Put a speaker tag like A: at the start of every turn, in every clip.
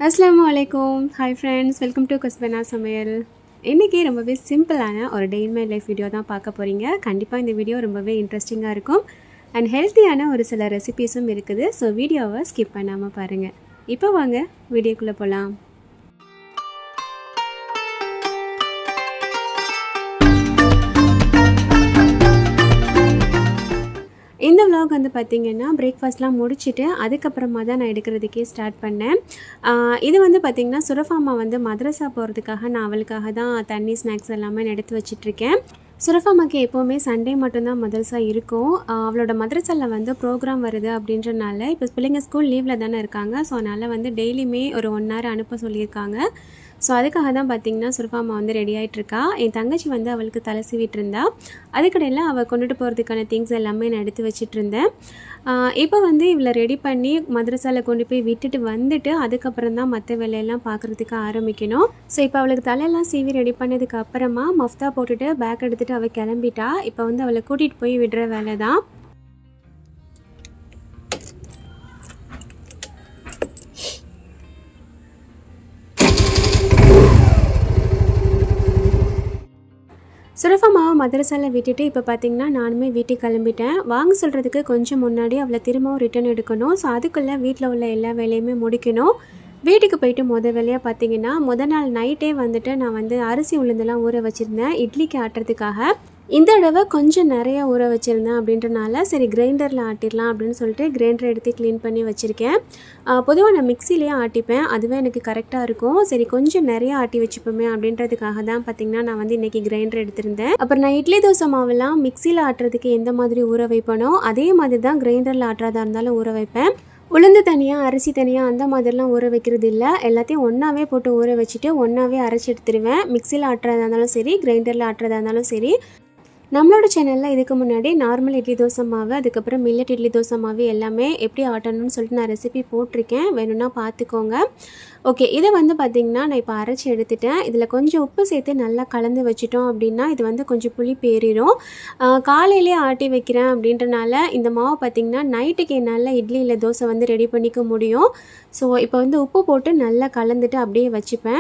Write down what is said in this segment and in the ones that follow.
A: அஸ்ஸலாமு அலைக்கும் hi friends welcome to Kaspana சமையல் இன்றைக்கி ரொம்பவே சிம்பிளான ஒரு day in my life video தான் பார்க்க போகிறீங்க கண்டிப்பாக இந்த வீடியோ ரொம்பவே இன்ட்ரெஸ்டிங்காக இருக்கும் அண்ட் ஹெல்த்தியான ஒரு சில ரெசிபீஸும் இருக்குது ஸோ வீடியோவை ஸ்கிப் பண்ணாமல் பாருங்கள் இப்போ வாங்க வீடியோக்குள்ளே போகலாம் இந்த vlog வந்து பார்த்திங்கன்னா பிரேக்ஃபாஸ்ட்லாம் முடிச்சுட்டு அதுக்கப்புறமா தான் நான் எடுக்கிறதுக்கே ஸ்டார்ட் பண்ணேன் ஆஹ் இது வந்து பார்த்திங்கன்னா சுரஃபாமா வந்து மദ്രസா போகிறதுக்காக நான் அவளுக்காக தான் தண்ணி ஸ்நாக்ஸ் எல்லாமே நான் எடுத்து வச்சிட்ருக்கேன் சுரஃபாமாக்கு எப்போவுமே சண்டே மட்டும்தான் மதரசா இருக்கும் ஆஹ் அவளோட மதரசாவில் வந்து ப்ரோக்ராம் வருது அப்படின்றனால இப்போ பிள்ளைங்க ஸ்கூல் லீவில் தானே இருக்காங்க ஸோ அதனால் வந்து டெய்லியுமே ஒரு ஒன் ஹவர் அனுப்ப சொல்லியிருக்காங்க ஸோ அதுக்காக தான் பார்த்தீங்கன்னா சுரஃபாமா வந்து ரெடி ஆகிட்டு இருக்கா என் தங்கச்சி வந்து அவளுக்கு தலை சீவிட்டு இருந்தா அதுக்கடையில் அவள் கொண்டுட்டு போகிறதுக்கான திங்ஸ் எல்லாமே நான் எடுத்து வச்சிட்டு இருந்தேன் ஆஹ் இப்போ வந்து இவளை ரெடி பண்ணி மദ്രസാவில் கொண்டு போய் விட்டுட்டு வந்துட்டு அதுக்கப்புறம் தான் மற்ற வேலையெல்லாம் பார்க்குறதுக்கு ஆரம்பிக்கணும் ஸோ இப்போ அவளுக்கு தலையெல்லாம் சீவி ரெடி பண்ணதுக்கு அப்புறமா மஃப்தா போட்டுட்டு பேக் எடுத்துட்டு அவள் கிளம்பிட்டா இப்போ வந்து அவளை கூட்டிகிட்டு போய் விடுற வேலை தான் சுரஃபம்மாவை மதரசாவில் விட்டுட்டு இப்போ பார்த்தீங்கன்னா நானுமே வீட்டுக்கு கிளம்பிட்டேன் வாங்க சொல்கிறதுக்கு கொஞ்சம் முன்னாடி அவளை திரும்பவும் ரிட்டர்ன் எடுக்கணும் ஸோ அதுக்குள்ளே வீட்டில் உள்ள எல்லா வேலையுமே முடிக்கணும் வீட்டுக்கு போயிட்டு முத வேலையாக பார்த்தீங்கன்னா முத நாள் நைட்டே வந்துட்டு நான் வந்து அரிசி உளுந்தெல்லாம் ஊற வச்சுருந்தேன் இட்லிக்கு ஆட்டுறதுக்காக இந்த தடவை கொஞ்சம் நிறைய ஊற வச்சுருந்தேன் அப்படின்றனால சரி கிரைண்டரில் ஆட்டிடலாம் அப்படின்னு சொல்லிட்டு கிரைண்டர் எடுத்து க்ளீன் பண்ணி வச்சுருக்கேன் பொதுவாக நான் மிக்சிலேயே ஆட்டிப்பேன் அதுவே எனக்கு கரெக்டாக இருக்கும் சரி கொஞ்சம் நிறைய ஆட்டி வச்சுப்போமே அப்படின்றதுக்காக தான் பார்த்திங்கன்னா நான் வந்து இன்றைக்கி கிரைண்டர் எடுத்திருந்தேன் அப்புறம் நான் இட்லி தோசை மாவெல்லாம் மிக்சியில் ஆட்டுறதுக்கு எந்த மாதிரி ஊற வைப்பனோ அதே மாதிரி தான் கிரைண்டரில் ஆட்டுறதா இருந்தாலும் ஊற வைப்பேன் உளுந்து தனியாக அரிசி தனியாக அந்த மாதிரிலாம் ஊற வைக்கிறது இல்லை எல்லாத்தையும் ஒன்றாவே போட்டு ஊற வச்சுட்டு ஒன்றாவே அரைச்சி எடுத்துருவேன் மிக்சியில் ஆட்டுறதா இருந்தாலும் சரி கிரைண்டரில் ஆட்டுறதா இருந்தாலும் சரி நம்மளோட சேனலில் இதுக்கு முன்னாடி நார்மல் இட்லி தோசை மாவு அதுக்கப்புறம் மில்லட் இட்லி தோசை மாவு எல்லாமே எப்படி ஆட்டணும்னு சொல்லிட்டு நான் ரெசிபி போட்டிருக்கேன் வேணும்னா பார்த்துக்கோங்க ஓகே இதை வந்து பார்த்திங்கன்னா நான் இப்போ அரைச்சி எடுத்துட்டேன் இதில் கொஞ்சம் உப்பு சேர்த்து நல்லா கலந்து வச்சிட்டோம் அப்படின்னா இது வந்து கொஞ்சம் புளி பேறிடும் காலையிலே ஆட்டி வைக்கிறேன் அப்படின்றனால இந்த மாவை பார்த்திங்கன்னா நைட்டுக்கு என்னால் இட்லி இல்லை தோசை வந்து ரெடி பண்ணிக்க முடியும் ஸோ இப்போ வந்து உப்பு போட்டு நல்லா கலந்துட்டு அப்படியே வச்சுப்பேன்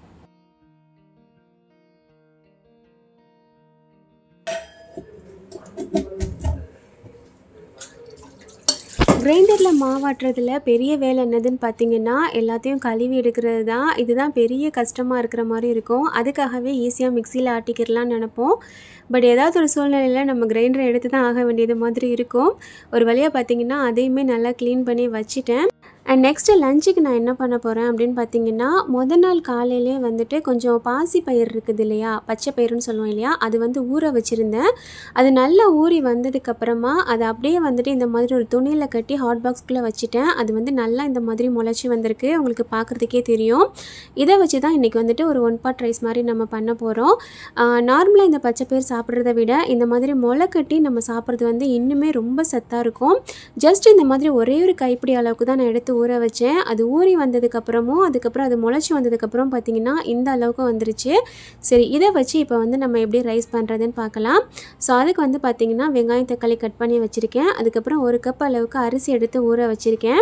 A: கிரைண்டரில் மாவாட்டுறதுல பெரிய வேலை என்னதுன்னு பார்த்தீங்கன்னா எல்லாத்தையும் கழுவி எடுக்கிறது தான் இதுதான் பெரிய கஷ்டமாக இருக்கிற மாதிரி இருக்கும் அதுக்காகவே ஈஸியாக மிக்சியில் ஆட்டிக்கிறலாம்னு நினப்போம் பட் ஏதாவது ஒரு சூழ்நிலையில் நம்ம கிரைண்டரை எடுத்து தான் ஆக வேண்டியது மாதிரி இருக்கும் ஒரு வழியாக பார்த்தீங்கன்னா அதையுமே நல்லா க்ளீன் பண்ணி வச்சுட்டேன் அண்ட் நெக்ஸ்ட்டு லஞ்சுக்கு நான் என்ன பண்ண போகிறேன் அப்படின்னு பார்த்தீங்கன்னா முத நாள் காலையிலே வந்துட்டு கொஞ்சம் பாசி பயிர் இருக்குது இல்லையா பச்சை பயிர்னு சொல்லுவோம் இல்லையா அது வந்து ஊற வச்சுருந்தேன் அது நல்லா ஊறி வந்ததுக்கப்புறமா அதை அப்படியே வந்துட்டு இந்த மாதிரி ஒரு துணியில் கட்டி ஹாட் பாக்ஸ்குள்ளே வச்சுட்டேன் அது வந்து நல்லா இந்த மாதிரி முளைச்சி வந்திருக்கு உங்களுக்கு பார்க்குறதுக்கே தெரியும் இதை வச்சு தான் இன்றைக்கி வந்துட்டு ஒரு ஒன் பாட் ரைஸ் மாதிரி நம்ம பண்ண போகிறோம் நார்மலாக இந்த பச்சை பயிர் சாப்பிட்றத விட இந்த மாதிரி முளை கட்டி நம்ம சாப்பிட்றது வந்து இன்னுமே ரொம்ப சத்தாக இருக்கும் ஜஸ்ட் இந்த மாதிரி ஒரே ஒரு கைப்பிடி அளவுக்கு தான் நான் எடுத்து ஊற வச்சேன் அது ஊறி வந்ததுக்கப்புறமும் அதுக்கப்புறம் அது முளைச்சி வந்ததுக்கப்புறம் பார்த்திங்கன்னா இந்த அளவுக்கு வந்துருச்சு சரி இதை வச்சு இப்போ வந்து நம்ம எப்படி ரைஸ் பண்ணுறதுன்னு பார்க்கலாம் ஸோ அதுக்கு வந்து பார்த்திங்கன்னா வெங்காயம் தக்காளி கட் பண்ணி வச்சுருக்கேன் அதுக்கப்புறம் ஒரு கப் அளவுக்கு அரிசி எடுத்து ஊற வச்சுருக்கேன்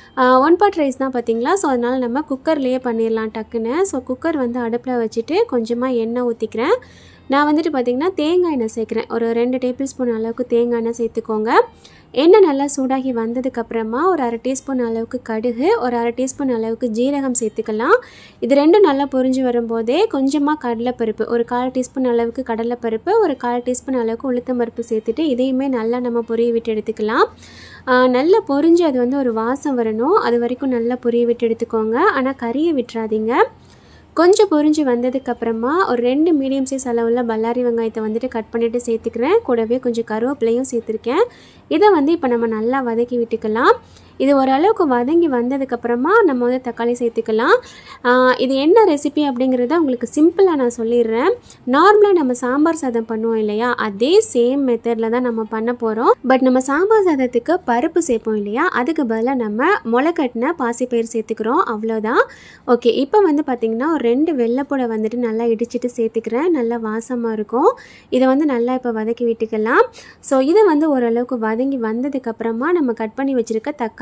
A: ஒன் பாட் ரைஸ் தான் பார்த்தீங்களா ஸோ அதனால் நம்ம குக்கர்லேயே பண்ணிடலாம் டக்குன்னு ஸோ குக்கர் வந்து அடுப்பில் வச்சுட்டு கொஞ்சமாக எண்ணெய் ஊற்றிக்கிறேன் நான் வந்துட்டு பார்த்திங்கன்னா தேங்காய் எண்ணெய் சேர்க்குறேன் ஒரு ரெண்டு டேபிள் ஸ்பூன் அளவுக்கு தேங்காய் எண்ணெய் சேர்த்துக்கோங்க எண்ணெய் நல்லா சூடாகி வந்ததுக்கப்புறமா ஒரு அரை டீஸ்பூன் அளவுக்கு கடுகு ஒரு அரை டீஸ்பூன் அளவுக்கு ஜீரகம் சேர்த்துக்கலாம் இது ரெண்டும் நல்லா பொரிஞ்சு வரும்போதே கொஞ்சமாக கடலைப்பருப்பு ஒரு கால் டீஸ்பூன் அளவுக்கு கடலைப்பருப்பு ஒரு கால் டீஸ்பூன் அளவுக்கு உளுத்தம் பருப்பு சேர்த்துட்டு இதையுமே நல்லா நம்ம பொரிய விட்டு எடுத்துக்கலாம் நல்லா பொரிஞ்சு அது வந்து ஒரு வாசம் வரணும் அது வரைக்கும் நல்லா பொரிய விட்டு எடுத்துக்கோங்க ஆனால் கறியை விட்டுறாதீங்க கொஞ்சம் பொரிஞ்சு வந்ததுக்கப்புறமா ஒரு ரெண்டு மீடியம் சைஸ் அளவில் பல்லாரி வெங்காயத்தை வந்துட்டு கட் பண்ணிவிட்டு சேர்த்துக்கிறேன் கூடவே கொஞ்சம் கருவேப்பிலையும் சேர்த்துருக்கேன் இதை வந்து இப்போ நம்ம நல்லா வதக்கி விட்டுக்கலாம் இது ஓரளவுக்கு வதங்கி வந்ததுக்கப்புறமா நம்ம வந்து தக்காளி சேர்த்துக்கலாம் இது என்ன ரெசிபி அப்படிங்கிறத உங்களுக்கு சிம்பிளாக நான் சொல்லிடுறேன் நார்மலாக நம்ம சாம்பார் சாதம் பண்ணுவோம் இல்லையா அதே சேம் மெத்தடில் தான் நம்ம பண்ண போகிறோம் பட் நம்ம சாம்பார் சாதத்துக்கு பருப்பு சேர்ப்போம் இல்லையா அதுக்கு பதிலாக நம்ம முளைக்கட்டின பாசிப்பயிர் சேர்த்துக்கிறோம் அவ்வளோதான் ஓகே இப்போ வந்து பார்த்திங்கன்னா ஒரு ரெண்டு வெள்ளைப்பூடை வந்துட்டு நல்லா இடிச்சிட்டு சேர்த்துக்கிறேன் நல்லா வாசமாக இருக்கும் இதை வந்து நல்லா இப்போ வதக்கி விட்டுக்கலாம் ஸோ இதை வந்து ஓரளவுக்கு வதங்கி வந்ததுக்கப்புறமா நம்ம கட் பண்ணி வச்சுருக்க தக்காளி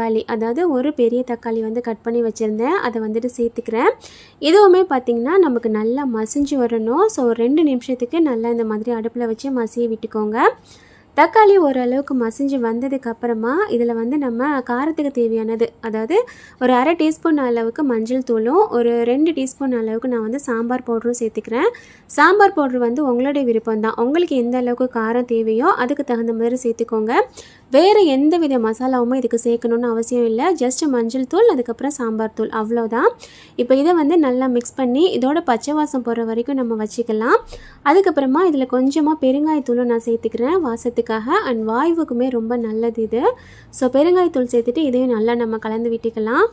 A: தக்காளி அதாவது ஒரு பெரிய தக்காளி வந்து கட் பண்ணி வச்சுருந்தேன் அதை வந்துட்டு சேர்த்துக்கிறேன் இதுவுமே பார்த்திங்கன்னா நமக்கு நல்லா மசிஞ்சு வரணும் ஸோ ரெண்டு நிமிஷத்துக்கு நல்லா இந்த மாதிரி அடுப்பில் வச்சு மசிய விட்டுக்கோங்க தக்காளி ஓரளவுக்கு மசிஞ்சு வந்ததுக்கு அப்புறமா இதில் வந்து நம்ம காரத்துக்கு தேவையானது அதாவது ஒரு அரை டீஸ்பூன் அளவுக்கு மஞ்சள் தூளும் ஒரு ரெண்டு டீஸ்பூன் அளவுக்கு நான் வந்து சாம்பார் பவுடரும் சேர்த்துக்கிறேன் சாம்பார் பவுடர் வந்து உங்களுடைய விருப்பம் தான் உங்களுக்கு எந்த அளவுக்கு காரம் தேவையோ அதுக்கு தகுந்த மாதிரி சேர்த்துக்கோங்க வேறு எந்த வித மசாலாவுமே இதுக்கு சேர்க்கணுன்னு அவசியம் இல்லை ஜஸ்ட் மஞ்சள் தூள் அதுக்கப்புறம் சாம்பார் தூள் அவ்வளோதான் இப்போ இதை வந்து நல்லா மிக்ஸ் பண்ணி இதோட பச்சை வாசம் போகிற வரைக்கும் நம்ம வச்சுக்கலாம் அதுக்கப்புறமா இதில் கொஞ்சமாக பெருங்காயத்தூளும் நான் சேர்த்துக்கிறேன் வாசத்துக்காக அண்ட் வாய்வுக்குமே ரொம்ப நல்லது இது ஸோ பெருங்காயத்தூள் சேர்த்துட்டு இதையும் நல்லா நம்ம கலந்து விட்டுக்கலாம்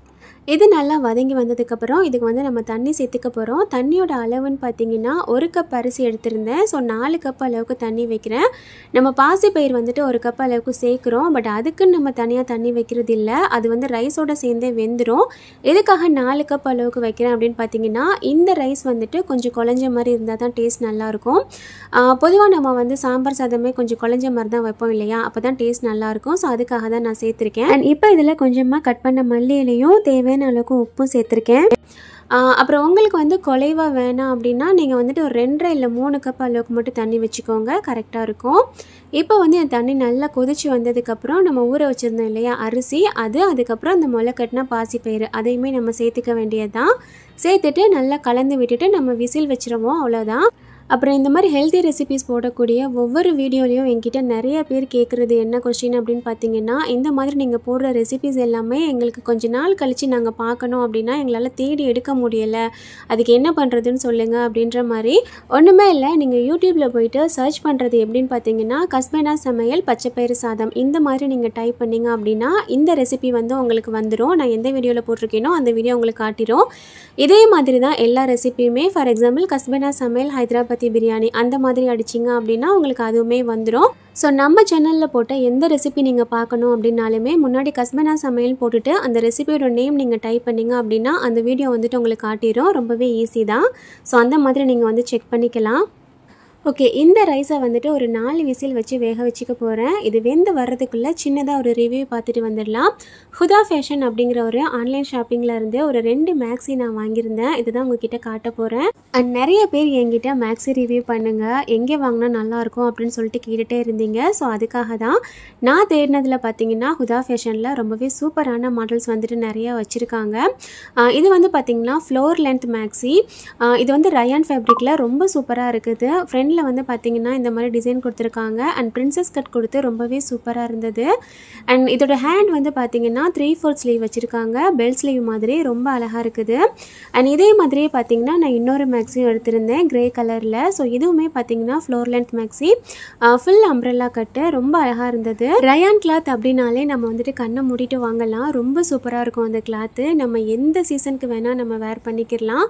A: இது நல்லா வதங்கி வந்ததுக்கப்புறம் இதுக்கு வந்து நம்ம தண்ணி சேர்த்துக்க போகிறோம் தண்ணியோட அளவுன்னு பார்த்தீங்கன்னா ஒரு கப் அரிசி எடுத்திருந்தேன் ஸோ நாலு கப் அளவுக்கு தண்ணி வைக்கிறேன் நம்ம பாசிப்பயிர் வந்துட்டு ஒரு கப் அளவுக்கு சேர்க்குறோம் பட் அதுக்குன்னு நம்ம தனியாக தண்ணி வைக்கிறது இல்லை அது வந்து ரைஸோட சேர்ந்தே வெந்துடும் எதுக்காக நாலு கப் அளவுக்கு வைக்கிறேன் அப்படின்னு பார்த்தீங்கன்னா இந்த ரைஸ் வந்துட்டு கொஞ்சம் குழஞ்ச மாதிரி இருந்தால் தான் டேஸ்ட் நல்லாயிருக்கும் பொதுவாக நம்ம வந்து சாம்பார் சாதமே கொஞ்சம் குழஞ்ச மாதிரி தான் வைப்போம் இல்லையா அப்போ தான் டேஸ்ட் நல்லாயிருக்கும் ஸோ அதுக்காக தான் நான் சேர்த்துருக்கேன் அண்ட் இப்போ இதில் கொஞ்சமாக கட் பண்ண மல்லி இலையும் தேவையான அளவுக்கு உப்பும் சேர்த்துருக்கேன் அப்புறம் உங்களுக்கு வந்து குலைவாக வேணாம் அப்படின்னா நீங்கள் வந்துட்டு ஒரு ரெண்டரை இல்லை மூணு கப் அளவுக்கு மட்டும் தண்ணி வச்சுக்கோங்க கரெக்டாக இருக்கும் இப்போ வந்து என் தண்ணி நல்லா கொதிச்சு வந்ததுக்கப்புறம் நம்ம ஊற வச்சுருந்தோம் இல்லையா அரிசி அது அதுக்கப்புறம் அந்த முளை கட்டின பாசிப்பயிறு அதையுமே நம்ம சேர்த்துக்க வேண்டியது தான் சேர்த்துட்டு நல்லா கலந்து விட்டுட்டு நம்ம விசில் வச்சிருவோம் அவ்வளோதான் அப்புறம் இந்த மாதிரி ஹெல்த்தி ரெசிபிஸ் போடக்கூடிய ஒவ்வொரு வீடியோலையும் என்கிட்ட நிறைய பேர் கேட்குறது என்ன கொஸ்டின் அப்படின்னு பார்த்தீங்கன்னா இந்த மாதிரி நீங்கள் போடுற ரெசிபிஸ் எல்லாமே எங்களுக்கு கொஞ்ச நாள் கழித்து நாங்கள் பார்க்கணும் அப்படின்னா எங்களால் தேடி எடுக்க முடியலை அதுக்கு என்ன பண்ணுறதுன்னு சொல்லுங்கள் அப்படின்ற மாதிரி ஒன்றுமே இல்லை நீங்கள் யூடியூப்பில் போயிட்டு சர்ச் பண்ணுறது எப்படின்னு பார்த்தீங்கன்னா கஸ்பேனா சமையல் பச்சைப்பயிறு சாதம் இந்த மாதிரி நீங்கள் டைப் பண்ணீங்க அப்படின்னா இந்த ரெசிபி வந்து உங்களுக்கு வந்துடும் நான் எந்த வீடியோவில் போட்டிருக்கேனோ அந்த வீடியோ உங்களுக்கு காட்டிடும் இதே மாதிரி தான் எல்லா ரெசிபியுமே ஃபார் எக்ஸாம்பிள் கஸ்பேனா சமையல் ஹைதராபாத் சப்பாத்தி பிரியாணி அந்த மாதிரி அடிச்சிங்க அப்படின்னா உங்களுக்கு அதுவுமே வந்துடும் ஸோ நம்ம சேனலில் போட்ட எந்த ரெசிபி நீங்கள் பார்க்கணும் அப்படின்னாலுமே முன்னாடி கஸ்பனா சமையல் போட்டுட்டு அந்த ரெசிபியோட நேம் நீங்கள் டைப் பண்ணிங்க அப்படின்னா அந்த வீடியோ வந்துட்டு உங்களுக்கு காட்டிடும் ரொம்பவே ஈஸி தான் ஸோ அந்த மாதிரி நீங்கள் வந்து செக் பண்ணிக்கலாம் ஓகே இந்த ரைஸை வந்துட்டு ஒரு நாலு விசில் வச்சு வேக வச்சுக்க போகிறேன் இது வெந்து வர்றதுக்குள்ளே சின்னதாக ஒரு ரிவ்யூ பார்த்துட்டு வந்துடலாம் ஹுதா ஃபேஷன் அப்படிங்கிற ஒரு ஆன்லைன் ஷாப்பிங்கில் இருந்து ஒரு ரெண்டு மேக்ஸி நான் வாங்கியிருந்தேன் இதுதான் உங்ககிட்ட காட்ட போகிறேன் அண்ட் நிறைய பேர் என்கிட்ட மேக்ஸி ரிவ்யூ பண்ணுங்கள் எங்கே வாங்கினா நல்லாயிருக்கும் அப்படின்னு சொல்லிட்டு கேட்டுகிட்டே இருந்தீங்க ஸோ அதுக்காக தான் நான் தேடினதில் பார்த்தீங்கன்னா ஹுதா ஃபேஷனில் ரொம்பவே சூப்பரான மாடல்ஸ் வந்துட்டு நிறையா வச்சுருக்காங்க இது வந்து பார்த்திங்கன்னா ஃப்ளோர் லென்த் மேக்ஸி இது வந்து ரயான் ஃபேப்ரிக்கில் ரொம்ப சூப்பராக இருக்குது ஃப்ரெண்ட் ஃப்ரண்டில் வந்து பார்த்திங்கன்னா இந்த மாதிரி டிசைன் கொடுத்துருக்காங்க அண்ட் பிரின்சஸ் கட் கொடுத்து ரொம்பவே சூப்பராக இருந்தது அண்ட் இதோட ஹேண்ட் வந்து பார்த்திங்கன்னா த்ரீ ஃபோர்த் ஸ்லீவ் வச்சுருக்காங்க பெல் ஸ்லீவ் மாதிரி ரொம்ப அழகாக இருக்குது அண்ட் இதே மாதிரியே பார்த்திங்கன்னா நான் இன்னொரு மேக்ஸியும் எடுத்திருந்தேன் க்ரே கலரில் ஸோ இதுவுமே பார்த்திங்கன்னா floor length maxi full umbrella cut ரொம்ப அழகாக இருந்தது ரயான் கிளாத் அப்படின்னாலே நம்ம வந்துட்டு கண்ணை மூடிட்டு வாங்கலாம் ரொம்ப சூப்பராக இருக்கும் அந்த கிளாத்து நம்ம எந்த சீசனுக்கு வேணால் நம்ம வேர் பண்ணிக்கிடலாம்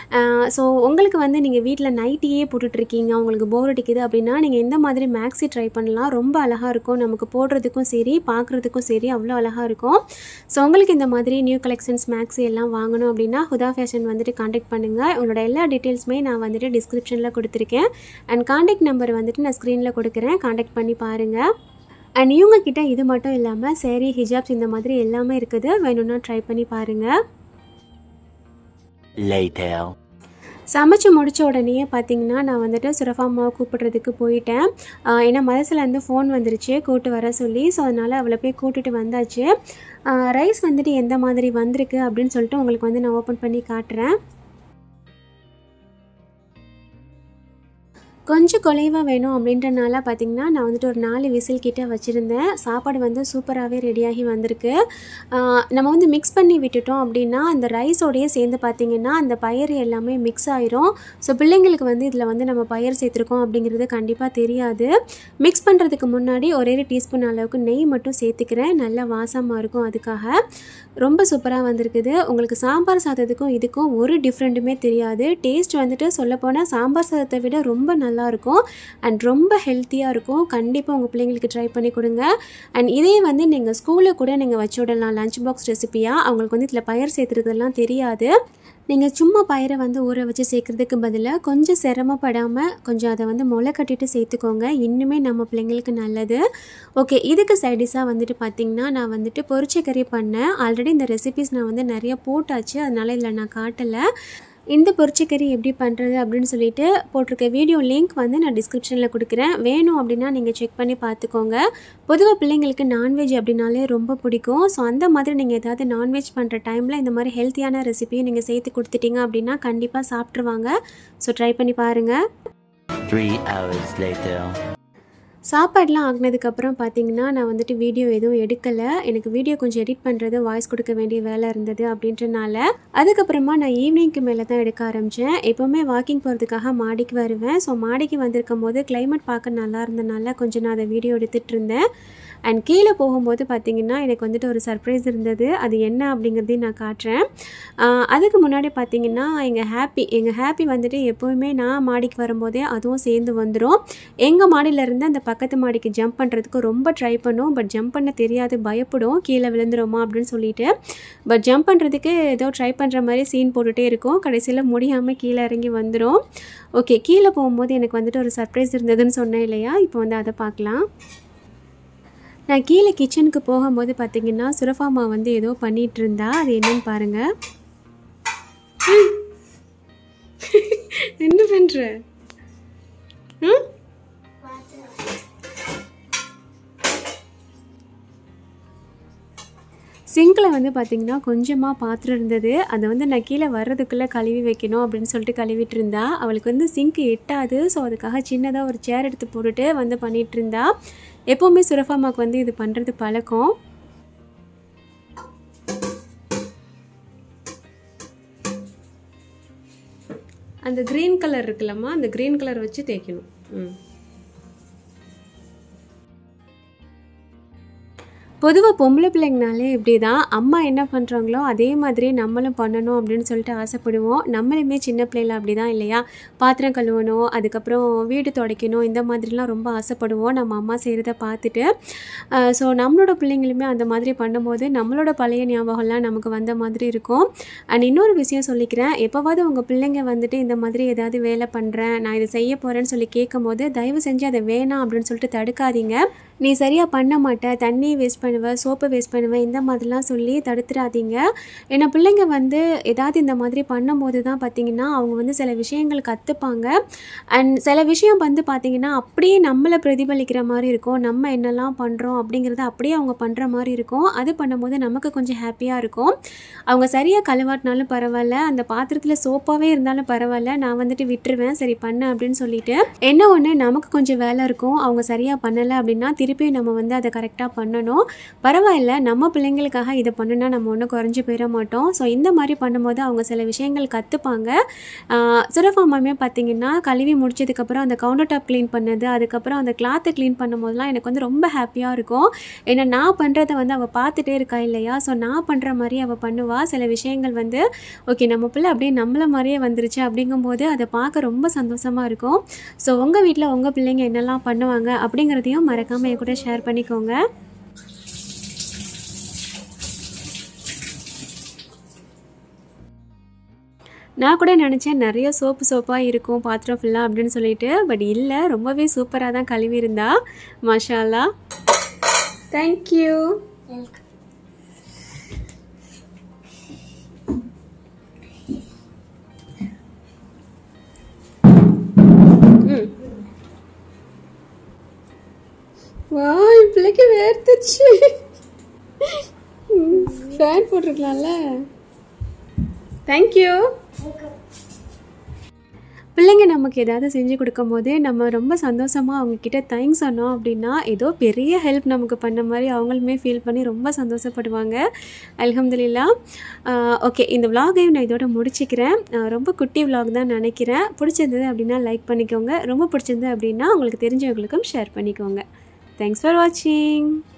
A: ஸோ உங்களுக்கு வந்து நீங்கள் வீட்டில் நைட்டியே போட்டுட்ருக்கீங்க உங்களுக்கு உங்களுக்கு போர் அடிக்குது அப்படின்னா நீங்கள் எந்த மாதிரி மேக்ஸி ட்ரை பண்ணலாம் ரொம்ப அழகாக இருக்கும் நமக்கு போடுறதுக்கும் சரி பார்க்குறதுக்கும் சரி அவ்வளோ அழகாக இருக்கும் ஸோ உங்களுக்கு இந்த மாதிரி நியூ கலெக்ஷன்ஸ் மேக்ஸி எல்லாம் வாங்கணும் அப்படின்னா ஹுதா ஃபேஷன் வந்துட்டு காண்டாக்ட் பண்ணுங்கள் உங்களோட எல்லா டீட்டெயில்ஸுமே நான் வந்துட்டு டிஸ்கிரிப்ஷனில் கொடுத்துருக்கேன் அண்ட் காண்டாக்ட் நம்பர் வந்துட்டு நான் ஸ்க்ரீனில் கொடுக்குறேன் காண்டாக்ட் பண்ணி பாருங்கள் அண்ட் இவங்க கிட்ட இது மட்டும் இல்லாமல் சேரீ ஹிஜாப்ஸ் இந்த மாதிரி எல்லாமே இருக்குது வேணும்னா ட்ரை பண்ணி பாருங்கள்
B: Later.
A: சமைச்சு முடித்த உடனே பார்த்தீங்கன்னா நான் வந்துட்டு சுரஃபா அம்மாவை கூப்பிடுறதுக்கு போயிட்டேன் ஆஹ் ஏன்னா மதசுலேருந்து ஃபோன் வந்துருச்சு கூப்பிட்டு வர சொல்லி ஸோ அதனால் அவளை போய் கூட்டிட்டு வந்தாச்சு ரைஸ் வந்துட்டு எந்த மாதிரி வந்திருக்கு அப்படின்னு சொல்லிட்டு உங்களுக்கு வந்து நான் ஓப்பன் பண்ணி காட்டுறேன் கொஞ்சம் குலைவாக வேணும் அப்படின்றனால பார்த்தீங்கன்னா நான் வந்துட்டு ஒரு நாலு விசில் கிட்ட வச்சுருந்தேன் சாப்பாடு வந்து சூப்பராகவே ரெடியாகி வந்திருக்கு ஆஹ் நம்ம வந்து மிக்ஸ் பண்ணி விட்டுட்டோம் அப்படின்னா அந்த ரைஸோடையே சேர்ந்து பார்த்தீங்கன்னா அந்த பயிர் எல்லாமே மிக்ஸ் ஆயிரும் ஸோ பிள்ளைங்களுக்கு வந்து இதில் வந்து நம்ம பயிர் சேர்த்துருக்கோம் அப்படிங்கிறது கண்டிப்பாக தெரியாது மிக்ஸ் பண்ணுறதுக்கு முன்னாடி ஒரே ஒரு டீஸ்பூன் அளவுக்கு நெய் மட்டும் சேர்த்துக்கிறேன் நல்ல வாசமாக இருக்கும் அதுக்காக ரொம்ப சூப்பராக வந்திருக்குது உங்களுக்கு சாம்பார் சாதத்துக்கும் இதுக்கும் ஒரு டிஃப்ரெண்ட்டுமே தெரியாது டேஸ்ட் வந்துட்டு சொல்லப்போனால் சாம்பார் சாதத்தை விட ரொம்ப நல்லாயிருக்கும் அண்ட் ரொம்ப ஹெல்த்தியாக இருக்கும் கண்டிப்பாக உங்கள் பிள்ளைங்களுக்கு ட்ரை பண்ணி கொடுங்க அண்ட் இதே வந்து நீங்கள் ஸ்கூலில் கூட நீங்கள் வச்சு விடலாம் லஞ்ச் பாக்ஸ் ரெசிபியாக அவங்களுக்கு வந்து இதில் பயிர் சேர்த்துறதெல்லாம் தெரியாது நீங்கள் சும்மா பயிரை வந்து ஊற வச்சு சேர்க்குறதுக்கு பதிலாக கொஞ்சம் சிரமப்படாமல் கொஞ்சம் அதை வந்து முளை கட்டிட்டு சேர்த்துக்கோங்க இன்னுமே நம்ம பிள்ளைங்களுக்கு நல்லது ஓகே இதுக்கு சைடிஷாக வந்துட்டு பார்த்திங்கன்னா நான் வந்துட்டு பொரிச்ச கறி பண்ணேன் ஆல்ரெடி இந்த ரெசிபிஸ் நான் வந்து நிறைய போட்டாச்சு அதனால் இதில் நான் காட்டலை இந்த பொரிச்சக்கறி எப்படி பண்ணுறது அப்படின்னு சொல்லிட்டு போட்டிருக்க வீடியோ லிங்க் வந்து நான் டிஸ்கிரிப்ஷனில் கொடுக்குறேன் வேணும் அப்படின்னா நீங்கள் செக் பண்ணி பார்த்துக்கோங்க பொதுவாக பிள்ளைங்களுக்கு நான்வெஜ் அப்படின்னாலே ரொம்ப பிடிக்கும் ஸோ அந்த மாதிரி நீங்கள் ஏதாவது நான்வெஜ் பண்ணுற டைமில் இந்த மாதிரி ஹெல்த்தியான ரெசிபியும் நீங்கள் சேர்த்து கொடுத்துட்டீங்க அப்படின்னா கண்டிப்பாக சாப்பிட்ருவாங்க ஸோ ட்ரை பண்ணி பாருங்கள்
B: Three hours later.
A: சாப்பாடெலாம் ஆகினதுக்கப்புறம் பார்த்தீங்கன்னா நான் வந்துட்டு வீடியோ எதுவும் எடுக்கலை எனக்கு வீடியோ கொஞ்சம் எடிட் பண்ணுறது வாய்ஸ் கொடுக்க வேண்டிய வேலை இருந்தது அப்படின்றனால அதுக்கப்புறமா நான் ஈவினிங்க்கு மேலே தான் எடுக்க ஆரம்பித்தேன் எப்போவுமே வாக்கிங் போகிறதுக்காக மாடிக்கு வருவேன் ஸோ மாடிக்கு வந்திருக்கும் போது கிளைமேட் பார்க்க நல்லா இருந்தனால கொஞ்சம் நான் அதை வீடியோ எடுத்துகிட்டு இருந்தேன் அண்ட் கீழே போகும்போது பார்த்தீங்கன்னா எனக்கு வந்துட்டு ஒரு சர்ப்ரைஸ் இருந்தது அது என்ன அப்படிங்கிறதையும் நான் காட்டுறேன் ஆஹ் அதுக்கு முன்னாடி பார்த்தீங்கன்னா எங்கள் ஹாப்பி எங்கள் ஹாப்பி வந்துட்டு எப்போவுமே நான் மாடிக்கு வரும்போதே அதுவும் சேர்ந்து வந்துடும் எங்கள் மாடியிலேருந்து அந்த பக்கத்து மாடிக்கு ஜம்ப் பண்ணுறதுக்கு ரொம்ப ட்ரை பண்ணும் பட் ஜம்ப் பண்ண தெரியாது பயப்படும் கீழே விழுந்துருமா அப்படின்னு சொல்லிட்டு பட் ஜம்ப் பண்ணுறதுக்கு ஏதோ ட்ரை பண்ணுற மாதிரி சீன் போட்டுகிட்டே இருக்கும் கடைசியில் முடியாமல் கீழே இறங்கி வந்துடும் ஓகே கீழே போகும்போது எனக்கு வந்துட்டு ஒரு சர்ப்ரைஸ் இருந்ததுன்னு சொன்னேன் இல்லையா இப்போ வந்து அதை பார்க்கலாம் நான் கீழே கிச்சனுக்கு போகும்போது பார்த்தீங்கன்னா சுரஃபாமா வந்து ஏதோ பண்ணிட்டு இருந்தா அது என்னன்னு பாருங்க என்ன பண்ற ம்? சிங்கில் வந்து பார்த்திங்கன்னா கொஞ்சமாக பாத்திரம் இருந்தது அதை வந்து நான் கீழே வர்றதுக்குள்ளே கழுவி வைக்கணும் அப்படின்னு சொல்லிட்டு கழுவிட்டு இருந்தா அவளுக்கு வந்து சிங்க் எட்டாது ஸோ அதுக்காக சின்னதாக ஒரு சேர் எடுத்து போட்டுட்டு வந்து பண்ணிட்டு இருந்தா எப்போவுமே சுரஃபாமாக்கு வந்து இது பண்ணுறது பழக்கம் அந்த க்ரீன் கலர் இருக்குல்லம்மா அந்த க்ரீன் கலர் வச்சு தேய்க்கணும் ம் பொதுவாக பொம்பளை பிள்ளைங்கனாலே இப்படி தான் அம்மா என்ன பண்ணுறாங்களோ அதே மாதிரி நம்மளும் பண்ணணும் அப்படின்னு சொல்லிட்டு ஆசைப்படுவோம் நம்மளுமே சின்ன பிள்ளைல அப்படி தான் இல்லையா பாத்திரம் கழுவணும் அதுக்கப்புறம் வீடு துடைக்கணும் இந்த மாதிரிலாம் ரொம்ப ஆசைப்படுவோம் நம்ம அம்மா செய்கிறத பார்த்துட்டு ஸோ நம்மளோட பிள்ளைங்களுமே அந்த மாதிரி பண்ணும்போது நம்மளோட பழைய ஞாபகம்லாம் நமக்கு வந்த மாதிரி இருக்கும் அண்ட் இன்னொரு விஷயம் சொல்லிக்கிறேன் எப்போவாவது உங்கள் பிள்ளைங்க வந்துட்டு இந்த மாதிரி ஏதாவது வேலை பண்ணுறேன் நான் இதை செய்ய போகிறேன்னு சொல்லி கேட்கும்போது தயவு செஞ்சு அதை வேணாம் அப்படின்னு சொல்லிட்டு தடுக்காதீங்க நீ சரியாக பண்ண மாட்ட தண்ணி வேஸ்ட் பண்ணுவ சோப்பை வேஸ்ட் பண்ணுவேன் இந்த மாதிரிலாம் சொல்லி தடுத்துடாதீங்க ஏன்னா பிள்ளைங்க வந்து ஏதாவது இந்த மாதிரி பண்ணும்போது தான் பார்த்தீங்கன்னா அவங்க வந்து சில விஷயங்கள் கற்றுப்பாங்க அண்ட் சில விஷயம் வந்து பார்த்தீங்கன்னா அப்படியே நம்மளை பிரதிபலிக்கிற மாதிரி இருக்கும் நம்ம என்னெல்லாம் பண்ணுறோம் அப்படிங்கிறத அப்படியே அவங்க பண்ணுற மாதிரி இருக்கும் அது பண்ணும்போது நமக்கு கொஞ்சம் ஹாப்பியாக இருக்கும் அவங்க சரியாக கழுவாட்டினாலும் பரவாயில்ல அந்த பாத்திரத்தில் சோப்பாகவே இருந்தாலும் பரவாயில்ல நான் வந்துட்டு விட்டுருவேன் சரி பண்ணு அப்படின்னு சொல்லிட்டு என்ன ஒன்று நமக்கு கொஞ்சம் வேலை இருக்கும் அவங்க சரியாக பண்ணலை அப்படின்னா திருப்பி நம்ம வந்து அதை கரெக்டாக பண்ணணும் பரவாயில்ல நம்ம பிள்ளைங்களுக்காக இதை பண்ணுனா நம்ம ஒன்றும் குறைஞ்சி போயிட மாட்டோம் ஸோ இந்த மாதிரி பண்ணும்போது அவங்க சில விஷயங்கள் கற்றுப்பாங்க சுரஃபாமாமே பார்த்தீங்கன்னா கழுவி முடிச்சதுக்கப்புறம் அந்த கவுண்டர் டாப் க்ளீன் பண்ணது அதுக்கப்புறம் அந்த கிளாத்தை க்ளீன் பண்ணும்போதெல்லாம் எனக்கு வந்து ரொம்ப ஹாப்பியாக இருக்கும் ஏன்னா நான் பண்ணுறத வந்து அவள் பார்த்துட்டே இருக்கா இல்லையா ஸோ நான் பண்ணுற மாதிரி அவள் பண்ணுவா சில விஷயங்கள் வந்து ஓகே நம்ம பிள்ளை அப்படியே நம்மள மாதிரியே வந்துருச்சு அப்படிங்கும்போது அதை பார்க்க ரொம்ப சந்தோஷமாக இருக்கும் ஸோ உங்கள் வீட்டில் உங்கள் பிள்ளைங்க என்னெல்லாம் பண்ணுவாங்க அப்படிங்கிறதையும் மறக்காமல் என் கூட ஷேர் பண்ணிக்கோங்க நான் கூட நினச்சேன் நிறைய சோப்பு சோப்பாக இருக்கும் பாத்திரம் ஃபுல்லாக அப்படின்னு சொல்லிட்டு பட் இல்லை ரொம்பவே சூப்பராக தான் கழுவி இருந்தா மாஷாலா தேங்க்யூ ம் வா என் பிள்ளைக்கு வேர்த்துச்சு ஃபேன் போட்டிருக்கலாம்ல தேங்க்யூ பிள்ளைங்க நமக்கு ஏதாவது செஞ்சு கொடுக்கும்போது நம்ம ரொம்ப சந்தோஷமாக அவங்கக்கிட்ட தேங்க்ஸ் சொன்னோம் அப்படின்னா ஏதோ பெரிய ஹெல்ப் நமக்கு பண்ண மாதிரி அவங்களுமே ஃபீல் பண்ணி ரொம்ப சந்தோஷப்படுவாங்க அல்ஹம்துலில்லா ஓகே இந்த விலாகையும் நான் இதோட முடிச்சுக்கிறேன் ஆஹ் ரொம்ப குட்டி விலாக் தான் நினைக்கிறேன் பிடிச்சிருந்தது அப்படின்னா லைக் பண்ணிக்கோங்க ரொம்ப பிடிச்சிருந்தது அப்படின்னா உங்களுக்கு தெரிஞ்சவங்களுக்கும் ஷேர் பண்ணிக்கோங்க தேங்க்ஸ் ஃபார் வாட்சிங்